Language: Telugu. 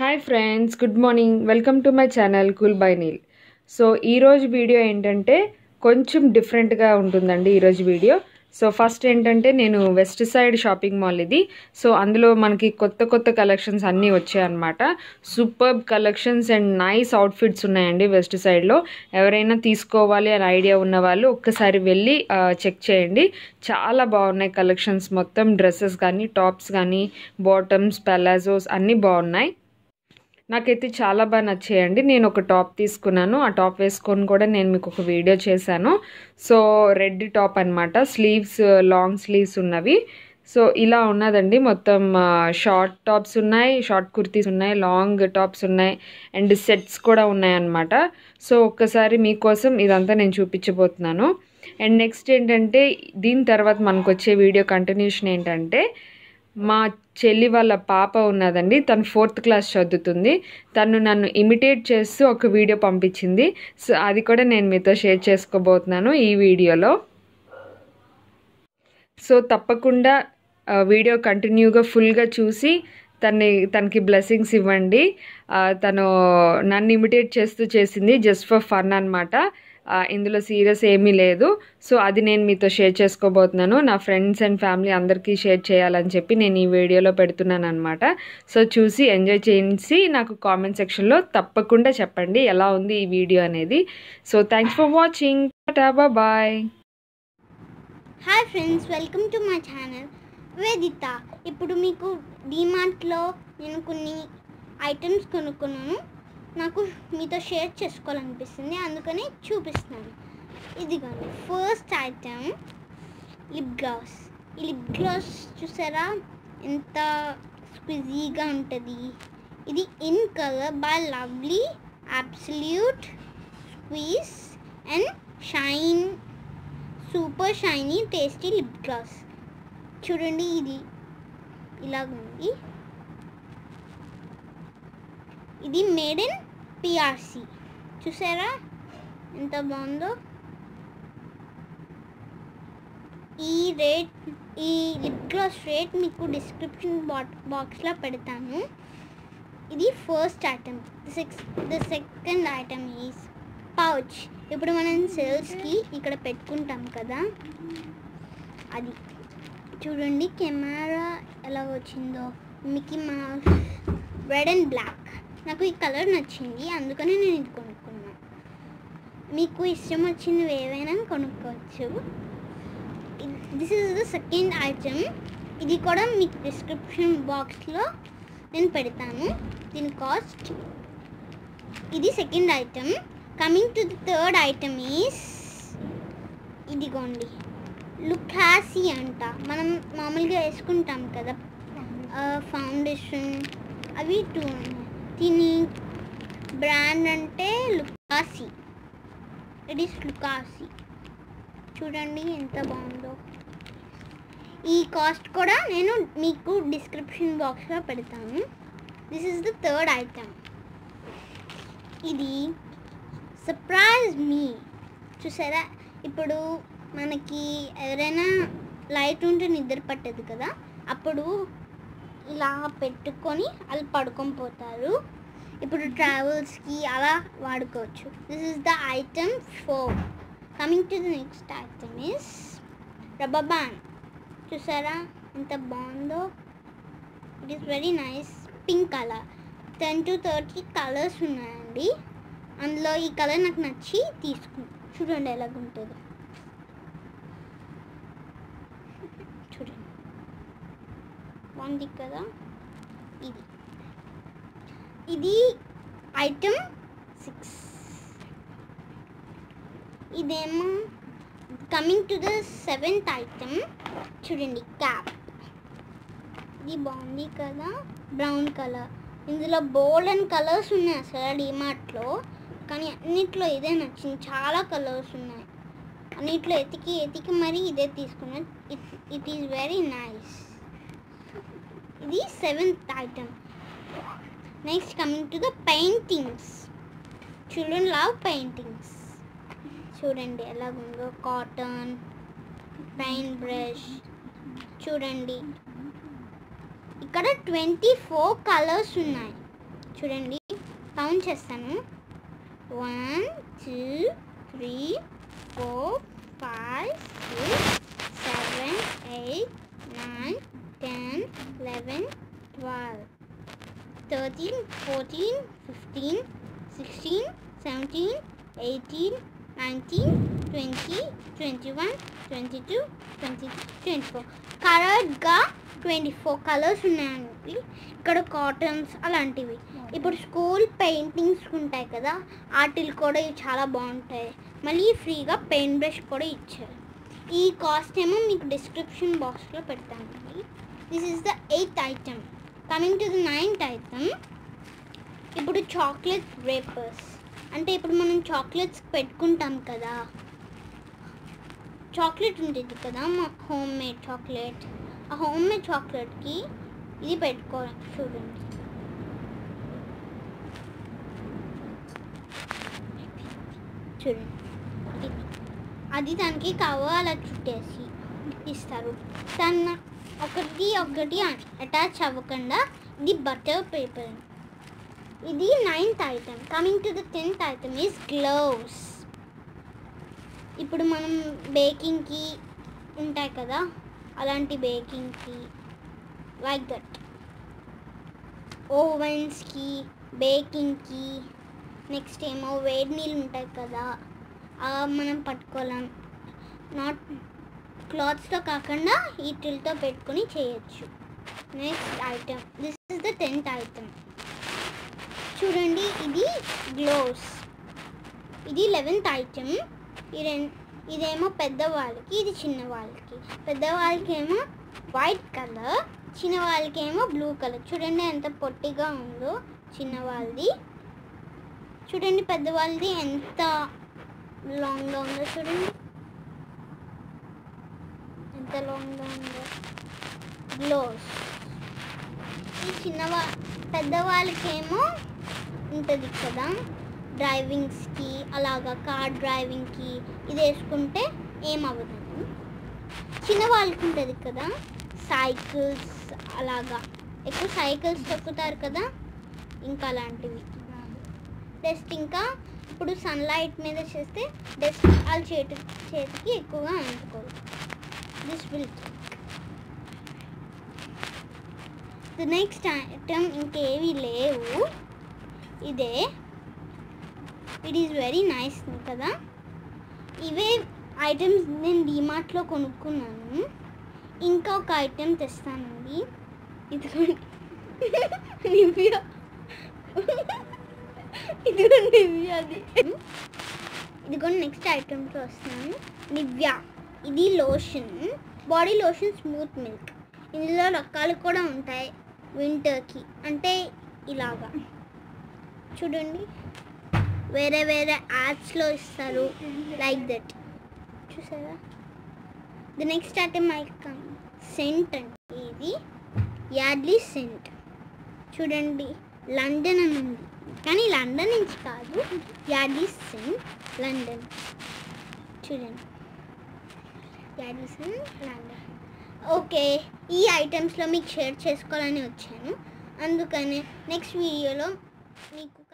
Hi friends good morning welcome to my channel cool by Neel so ఈరోజు వీడియో ఏంటంటే కొంచెం డిఫరెంట్గా ఉంటుందండి ఈరోజు వీడియో సో ఫస్ట్ ఏంటంటే నేను వెస్ట్ సైడ్ షాపింగ్ మాల్ ఇది సో అందులో మనకి కొత్త కొత్త కలెక్షన్స్ అన్నీ వచ్చాయన్నమాట superb collections and nice outfits ఉన్నాయండి వెస్ట్ సైడ్లో ఎవరైనా తీసుకోవాలి అని ఐడియా ఉన్న వాళ్ళు ఒక్కసారి వెళ్ళి చెక్ చేయండి చాలా బాగున్నాయి కలెక్షన్స్ మొత్తం డ్రెస్సెస్ కానీ టాప్స్ కానీ బాటమ్స్ పెలాజోస్ అన్నీ బాగున్నాయి నాకైతే చాలా బాగా నచ్చాయండి నేను ఒక టాప్ తీసుకున్నాను ఆ టాప్ వేసుకొని కూడా నేను మీకు ఒక వీడియో చేశాను సో రెడ్ టాప్ అనమాట స్లీవ్స్ లాంగ్ స్లీవ్స్ ఉన్నవి సో ఇలా ఉన్నదండి మొత్తం షార్ట్ టాప్స్ ఉన్నాయి షార్ట్ కుర్తీస్ ఉన్నాయి లాంగ్ టాప్స్ ఉన్నాయి అండ్ సెట్స్ కూడా ఉన్నాయన్నమాట సో ఒక్కసారి మీకోసం ఇదంతా నేను చూపించబోతున్నాను అండ్ నెక్స్ట్ ఏంటంటే దీని తర్వాత మనకు వచ్చే వీడియో కంటిన్యూషన్ ఏంటంటే మా చెల్లి వాళ్ళ పాప ఉన్నదండి తను ఫోర్త్ క్లాస్ చదువుతుంది తను నన్ను ఇమిటేట్ చేస్తూ ఒక వీడియో పంపించింది సో అది కూడా నేను మీతో షేర్ చేసుకోబోతున్నాను ఈ వీడియోలో సో తప్పకుండా వీడియో కంటిన్యూగా ఫుల్గా చూసి తన్ని తనకి బ్లెస్సింగ్స్ ఇవ్వండి తను నన్ను ఇమిటేట్ చేస్తూ చేసింది జస్ట్ ఫర్ ఫన్ అనమాట ఇందులో సీరియస్ ఏమీ లేదు సో అది నేను మీతో షేర్ చేసుకోబోతున్నాను నా ఫ్రెండ్స్ అండ్ ఫ్యామిలీ అందరికీ షేర్ చేయాలని చెప్పి నేను ఈ వీడియోలో పెడుతున్నాను అనమాట సో చూసి ఎంజాయ్ చేసి నాకు కామెంట్ సెక్షన్లో తప్పకుండా చెప్పండి ఎలా ఉంది ఈ వీడియో అనేది so thanks for watching bye hi friends welcome to my channel Vedita ఇప్పుడు మీకు డిమార్ట్లో నేను కొన్ని ఐటమ్స్ కొనుక్కున్నాను నాకు మీతో షేర్ చేసుకోవాలనిపిస్తుంది అందుకని చూపిస్తున్నాను ఇదిగోండి ఫస్ట్ ఐటమ్ లిప్ గ్లాస్ ఈ లిప్ గ్లాస్ చూసారా ఎంత స్క్విజీగా ఉంటుంది ఇది in colour by lovely absolute squeeze and shine super shiny tasty lip gloss చూడండి ఇది ఇలాగుంది ఇది మేడ్ ఇన్ పిఆర్సి చూసారా ఎంత బాగుందో ఈ రేట్ ఈ లిప్ గ్లాస్ రేట్ మీకు డిస్క్రిప్షన్ బాక్స్లో పెడతాను ఇది first item six the second item is pouch ఇప్పుడు మనం సేల్స్కి ఇక్కడ పెట్టుకుంటాం కదా అది చూడండి కెమెరా ఎలా వచ్చిందో Mickey Mouse red and black నాకు ఈ కలర్ నచ్చింది అందుకని నేను ఇది కొనుక్కున్నాను మీకు ఇష్టం వచ్చినవి ఏవైనా కొనుక్కోవచ్చు this is the second item ఇది కూడా మీకు డిస్క్రిప్షన్ బాక్స్లో నేను పెడతాను దీని కాస్ట్ ఇది second item coming to the third item is ఇదిగోండి లుకాసి అంట మనం మామూలుగా వేసుకుంటాం కదా ఫౌండేషన్ అవి టూ దీని బ్రాండ్ అంటే లుకాసి ఇట్ ఈస్ లుకాసి చూడండి ఎంత బాగుందో ఈ కాస్ట్ కూడా నేను మీకు డిస్క్రిప్షన్ బాక్స్లో పెడతాను this is the third item ఇది సర్ప్రైజ్ మీ చూసారా ఇప్పుడు మనకి ఎవరైనా లైట్ ఉంటే నిద్ర పట్టదు కదా అప్పుడు ఇలా పెట్టుకొని వాళ్ళు పడుకొని పోతారు ఇప్పుడు ట్రావెల్స్కి అలా వాడుకోవచ్చు this is the item four coming to the next item is rubber band చూసారా ఎంత బాగుందో it is very nice pink colour ten to thirty colours ఉన్నాయండి అందులో ఈ కలర్ నాకు నచ్చి తీసుకున్నాను చూడండి ఎలాగుంటుందో చూడండి బాగుంది కదా ఇది ఇది ఐటమ్ సిక్స్ ఇదేమో coming to the seventh item చూడండి క్యాప్ ఇది బాగుంది కదా బ్రౌన్ కలర్ ఇందులో బోల్డ్ అండ్ కలర్స్ ఉన్నాయి అసలు డిమార్ట్లో కానీ అన్నిట్లో ఇదే నచ్చింది చాలా కలర్స్ ఉన్నాయి అన్నిట్లో ఎతికి ఎతికి మరీ ఇదే తీసుకున్నాను it it is very nice ఇది seventh item next coming to the paintings children love paintings చూడండి ఎలాగుందో కాటన్ పెయిన్ బ్రష్ చూడండి ఇక్కడ ట్వంటీ ఫోర్ కలర్స్ ఉన్నాయి చూడండి కౌంట్ చేస్తాను one two three four five six seven eight nine ten eleven twelve thirteen fourteen fifteen sixteen seventeen eighteen nineteen twenty twenty one twenty two twenty three twenty four కరెక్ట్గా ట్వంటీ ఫోర్ కలర్స్ ఉన్నాయండి ఇక్కడ కాటన్స్ అలాంటివి ఇప్పుడు స్కూల్ పెయింటింగ్స్ ఉంటాయి కదా వాటిలు కూడా ఇవి చాలా బాగుంటాయి మళ్ళీ ఫ్రీగా పెయింట్ బ్రష్ కూడా ఇచ్చారు ఈ కాస్ట్ ఏమో మీకు డిస్క్రిప్షన్ బాక్స్లో పెడతానండి this is the eighth item coming to the ninth item ఇప్పుడు చాక్లెట్ రేపర్స్ అంటే ఇప్పుడు మనం చాక్లెట్స్ పెట్టుకుంటాం కదా చాక్లెట్ ఉంటుంది కదా మా హోమ్ మేడ్ చాక్లెట్ ఆ హోమ్ మేడ్ చాక్లెట్కి ఇది పెట్టుకోవాలి చూడండి చూడండి ఇది. అది దానికి కవర్ అలా చుట్టేసి ఇస్తారు దాన్ని ఒకటి ఒకటి అటాచ్ అవ్వకుండా ఇది బటర్ పేపర్ ఇది ninth item coming to the tenth item is gloves ఇప్పుడు మనం బేకింగ్కి ఉంటాయి కదా అలాంటి బేకింగ్కి లైక్ దట్ ఓవెన్స్కి బేకింగ్కి నెక్స్ట్ ఏమో వేడి నీళ్ళు ఉంటాయి కదా ఆ మనం పట్టుకోలేం నాట్ క్లాత్స్తో కాకుండా వీటితో పెట్టుకొని చేయొచ్చు next item this is the tenth item చూడండి ఇది గ్లోవ్స్ ఇది లెవెన్త్ ఐటమ్ ఈ రెం- ఇదేమో పెద్దవాళ్ళకి ఇది చిన్నవాళ్ళకి పెద్దవాళ్ళకి ఏమో వైట్ కలర్ చిన్నవాళ్ళకి ఏమో బ్లూ కలర్ చూడండి ఎంత పొట్టిగా ఉందో చిన్నవాళ్ళది చూడండి పెద్దవాళ్ళది ఎంత లాంగ్గా ఉందో చూడండి ఎంత లాంగ్గా ఉందో గ్లోవ్స్ ఈ చిన్నవా పెద్దవాళ్ళకేమో ఉంటుంది కదా డ్రైవింగ్స్కి అలాగా కార్ డ్రైవింగ్కి ఇది వేసుకుంటే ఏమవ్వదు చిన్న వాళ్ళకి ఉంటుంది కదా సైకిల్స్ అలాగా ఎక్కువ సైకిల్స్ తొక్కుతారు కదా ఇంకా అలాంటివి డస్ట్ ఇంకా ఇప్పుడు సన్లైట్ మీద చేస్తే డస్ట్ వాళ్ళ చేతి చేతికి ఎక్కువగా అంటుకోదు this will the next item ఇంకేవి లేవు ఇదే ఇట్ ఈస్ వెరీ నైస్ కదా ఇవే ఐటమ్స్ నేను డిమార్ట్లో కొనుక్కున్నాను ఇంకా ఒక ఐటెం తెస్తానండి ఇదిగోండి నివ్యా ఇదిగోండి నివ్యాది ఇదిగోండి నెక్స్ట్ ఐటెంతో వస్తున్నాను నివ్యా ఇది lotion body lotion smooth milk ఇందులో రకాలు కూడా ఉంటాయి వింటర్కి అంటే ఇలాగా చూడండి వేరే వేరే యాడ్స్లో ఇస్తారు లైక్ దట్ చూసారా the next item I come scent అంటే ఇది యాడ్లీ సెంట్ చూడండి లండన్ అని ఉంది కానీ లండన్ నుంచి కాదు యాడ్లీ సెంట్ లండన్ చూడండి యాడ్లీ సెంట్ లండన్ ఓకే ఈ ఐటమ్స్లో మీకు షేర్ చేసుకోవాలని వచ్చాను అందుకని నెక్స్ట్ వీడియోలో మీకు